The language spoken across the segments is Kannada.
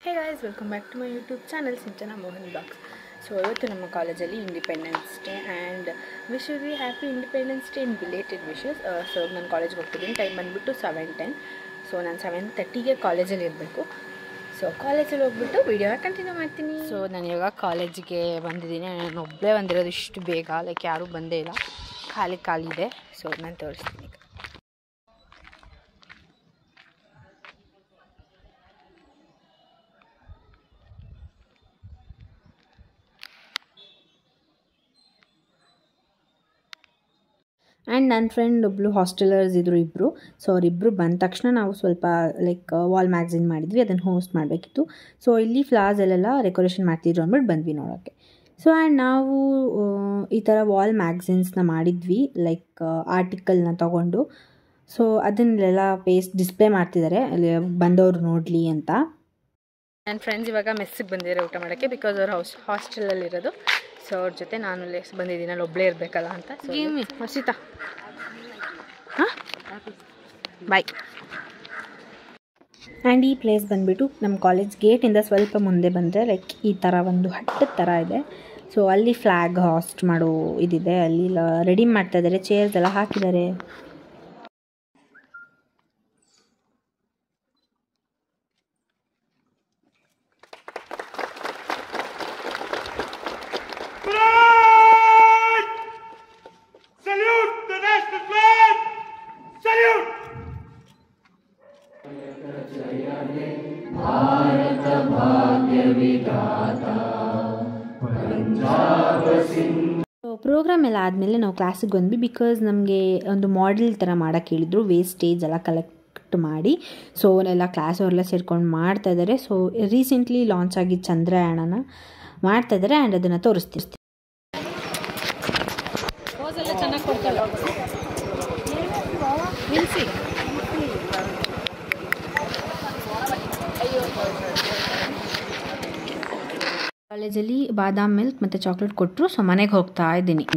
Hey guys welcome back to my YouTube channel Sinchana Mohan vlogs so ಇವತ್ತು ನಮ್ಮ ಕಾಲೇಜಲ್ಲಿ independence day and wish we happy independence day in related wishes so ನಾನು ಕಾಲೇಜ್ಗೆ ಹೋಗ್ತಿದ್ದೀನಿ ಟೈಮ್ ಬಂದುಬಿಟ್ಟು ಸೆವೆನ್ ಟೆನ್ ಸೊ ನಾನು ಸೆವೆನ್ ತರ್ಟಿಗೆ ಕಾಲೇಜಲ್ಲಿ ಇರಬೇಕು ಸೊ ಕಾಲೇಜಲ್ಲಿ ಹೋಗ್ಬಿಟ್ಟು ವೀಡಿಯೋ ಕಂಟಿನ್ಯೂ ಮಾಡ್ತೀನಿ ಸೊ ನಾನು ಇವಾಗ ಕಾಲೇಜಿಗೆ ಬಂದಿದ್ದೀನಿ ನಾನು ಒಬ್ಬಳೇ ಬಂದಿರೋದು ಇಷ್ಟು ಬೇಗ ಲೈಕ್ ಯಾರೂ ಬಂದೇ ಇಲ್ಲ ಖಾಲಿ ಖಾಲಿ ಇದೆ ಸೊ ನಾನು ತೋರಿಸ್ತೀನಿ ಈಗ ಆ್ಯಂಡ್ ನನ್ನ ಫ್ರೆಂಡ್ ಒಬ್ಬಳು ಹಾಸ್ಟೆಲರ್ಸ್ ಇದ್ದರು ಇಬ್ಬರು ಸೊ ಅವರಿಬ್ಬರು ಬಂದ ತಕ್ಷಣ ನಾವು ಸ್ವಲ್ಪ ಲೈಕ್ ವಾಲ್ ಮ್ಯಾಗ್ಝಿನ್ ಮಾಡಿದ್ವಿ ಅದನ್ನು ಹೋಸ್ಟ್ ಮಾಡಬೇಕಿತ್ತು ಸೊ ಇಲ್ಲಿ ಫ್ಲಾರ್ಸಲ್ಲೆಲ್ಲ ಡೆಕೋರೇಷನ್ ಮಾಡ್ತಿದ್ರು ಅಂದ್ಬಿಟ್ಟು ಬಂದ್ವಿ ನೋಡೋಕ್ಕೆ ಸೊ ಆ್ಯಂಡ್ ನಾವು ಆ, ಈ ಥರ ವಾಲ್ ಮ್ಯಾಗ್ಝಿನ್ಸ್ನ ಮಾಡಿದ್ವಿ ಲೈಕ್ ಆರ್ಟಿಕಲ್ನ ತೊಗೊಂಡು ಸೊ ಅದನ್ನೆಲ್ಲ ಪೇಸ್ಟ್ ಡಿಸ್ಪ್ಲೇ ಮಾಡ್ತಿದ್ದಾರೆ ಅಲ್ಲಿ ಬಂದವರು ನೋಡಲಿ ಅಂತ ನನ್ನ ಫ್ರೆಂಡ್ಸ್ ಇವಾಗ ಮೆಸ್ಸಿಗೆ ಬಂದಿದ್ದಾರೆ ಊಟ ಮಾಡೋಕ್ಕೆ ಬಿಕಾಸ್ ಅವ್ರು ಹೌಸ್ ಹಾಸ್ಟೆಲಲ್ಲಿರೋದು ಸೊ ಅವ್ರ ಜೊತೆ ನಾನು ಅಲ್ಲಿ ಬಂದಿದ್ದೀನಿ ಅಲ್ಲಿ ಒಬ್ಬಳೇ ಇರಬೇಕಲ್ಲ ಅಂತ ಹಸಿತಾ ಹಾಂ ಬಾಯ್ ಆ್ಯಂಡ್ ಈ ಪ್ಲೇಸ್ ಬಂದುಬಿಟ್ಟು ನಮ್ಮ ಕಾಲೇಜ್ ಗೇಟಿಂದ ಸ್ವಲ್ಪ ಮುಂದೆ ಬಂದರೆ ಲೈಕ್ ಈ ಥರ ಒಂದು ಹಟ್ಟದ ಥರ ಇದೆ ಸೊ ಅಲ್ಲಿ ಫ್ಲ್ಯಾಗ್ ಹಾಸ್ಟ್ ಮಾಡೋ ಇದಿದೆ ಅಲ್ಲಿ ರೆಡಿ ಮಾಡ್ತಾ ಇದ್ದಾರೆ ಚೇರ್ಸ್ ಎಲ್ಲ ಹಾಕಿದ್ದಾರೆ Flag! Salute the national flag! Salute! Programme ಎಲ್ಲ ಆದಮೇಲೆ ನಾವು ಕ್ಲಾಸಿಗೆ ಬಂದ್ವಿ ಬಿಕಾಸ್ ನಮಗೆ ಒಂದು ಮಾಡೆಲ್ ಥರ ಮಾಡೋಕ್ಕೆ ಹೇಳಿದ್ರು ವೇಸ್ಟೇಜ್ ಎಲ್ಲ ಕಲೆಕ್ಟ್ ಮಾಡಿ ಸೊ ಎಲ್ಲ ಕ್ಲಾಸ್ ಅವರೆಲ್ಲ ಸೇರ್ಕೊಂಡು ಮಾಡ್ತಾ ಇದ್ದಾರೆ ಸೊ ರೀಸೆಂಟ್ಲಿ ಲಾಂಚ್ ಆಗಿದ್ದ ಚಂದ್ರಯಾನನ ಮಾಡ್ತಾ ಇದ್ದಾರೆ ಆ್ಯಂಡ್ ಅದನ್ನು ತೋರಿಸ್ತೀವಿ ಕಾಲೇಜಲ್ಲಿ ಬಾದಾಮ್ ಮಿಲ್ಕ್ ಮತ್ತು ಚಾಕ್ಲೇಟ್ ಕೊಟ್ಟರು ಸೊ ಮನೆಗೆ ಹೋಗ್ತಾ ಇದ್ದೀನಿ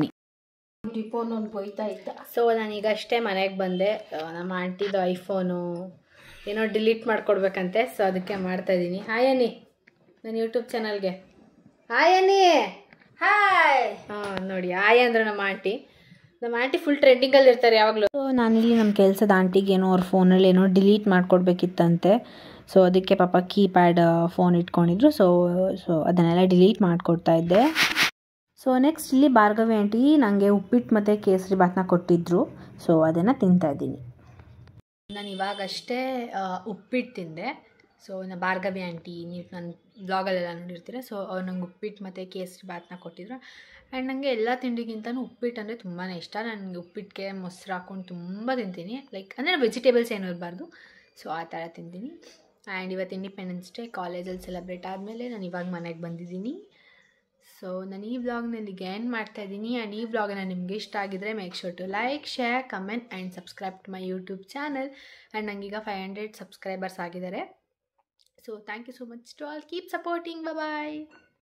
ಸೊ ನಾನೀಗ ಅಷ್ಟೇ ಮನೆಗೆ ಬಂದೆ ಆ, ನಮ್ಮ ಆಂಟಿದು ಐಫೋನು ಏನೋ ಡಿಲೀಟ್ ಮಾಡ್ಕೊಡ್ಬೇಕಂತೆ ಸೊ ಅದಕ್ಕೆ ಮಾಡ್ತಾ ಇದ್ದೀನಿ ಹಾಯ್ ಅನ್ನಿ ನನ್ನ ಯೂಟ್ಯೂಬ್ ಚಾನಲ್ಗೆ ಹಾಯ್ ಅನ್ನಿ ಹಾಯ್ ಹಾಂ ನೋಡಿ ಹಾಯ್ ಅಂದ್ರೆ ನಮ್ಮ ಆಂಟಿ ನಮ್ಮ ಆಂಟಿ ಫುಲ್ ಟ್ರೆಂಡಿಂಗಲ್ಲಿ ಇರ್ತಾರೆ ಯಾವಾಗಲೂ ಸೊ ನಾನಿಲ್ಲಿ ನಮ್ಮ ಕೆಲಸದ ಆಂಟಿಗೆ ಏನೋ ಅವ್ರ ಫೋನಲ್ಲಿ ಏನೋ ಡಿಲೀಟ್ ಮಾಡ್ಕೊಡ್ಬೇಕಿತ್ತಂತೆ ಸೊ ಅದಕ್ಕೆ ಪಾಪ ಕೀಪ್ಯಾಡ್ ಫೋನ್ ಇಟ್ಕೊಂಡಿದ್ರು ಸೊ ಸೊ ಅದನ್ನೆಲ್ಲ ಡಿಲೀಟ್ ಮಾಡಿಕೊಡ್ತಾ ಇದ್ದೆ ಸೊ ನೆಕ್ಸ್ಟ್ ಇಲ್ಲಿ ಭಾರ್ಗವಿ ಆಂಟಿ ನನಗೆ ಉಪ್ಪಿಟ್ಟು ಮತ್ತು ಕೇಸರಿ ಭಾತ್ನ ಕೊಟ್ಟಿದ್ದರು ಸೊ ಅದನ್ನು ತಿಂತಾ ಇದ್ದೀನಿ ನಾನು ಇವಾಗಷ್ಟೇ ಉಪ್ಪಿಟ್ಟು ತಿಂದೆ ಸೊ ನಾನು ಭಾರ್ಗವಿ ಆಂಟಿ ನೀವು ನನ್ನ ಬ್ಲಾಗಲ್ಲೆಲ್ಲ ನೋಡಿರ್ತೀರ ಸೊ ಅವ್ರು ನಂಗೆ ಉಪ್ಪಿಟ್ಟು ಮತ್ತು ಕೇಸರಿ ಭಾತ್ನ ಕೊಟ್ಟಿದ್ರು ಆ್ಯಂಡ್ ನನಗೆ ಎಲ್ಲ ತಿಂಡಿಗಿಂತನೂ ಉಪ್ಪಿಟ್ಟು ಅಂದರೆ ತುಂಬಾ ಇಷ್ಟ ನನಗೆ ಉಪ್ಪಿಟ್ಟಿಗೆ ಮೊಸರು ಹಾಕ್ಕೊಂಡು ತುಂಬ ತಿಂತೀನಿ ಲೈಕ್ ಅಂದರೆ ವೆಜಿಟೇಬಲ್ಸ್ ಏನೂ ಇರಬಾರ್ದು ಸೊ ಆ ಥರ ತಿಂತೀನಿ ಆ್ಯಂಡ್ ಇವತ್ತು ಇಂಡಿಪೆಂಡೆನ್ಸ್ ಡೇ ಕಾಲೇಜಲ್ಲಿ ಸೆಲೆಬ್ರೇಟ್ ಆದಮೇಲೆ ನಾನು ಇವಾಗ ಮನೆಗೆ ಬಂದಿದ್ದೀನಿ ಸೊ ನಾನು ಈ ವ್ಲಾಗ್ನಲ್ಲಿಗೆ ಎಂಡ್ ಮಾಡ್ತಾ ಇದ್ದೀನಿ ಆ್ಯಂಡ್ ಈ ವ್ಲಾಗನ್ನ ನಿಮ್ಗೆ ಇಷ್ಟ ಆಗಿದ್ರೆ make sure to like share comment and subscribe to my YouTube channel and ನನಗೀಗ ಫೈವ್ ಹಂಡ್ರೆಡ್ ಸಬ್ಸ್ಕ್ರೈಬರ್ಸ್ ಆಗಿದ್ದಾರೆ so thank you so much to all keep supporting bye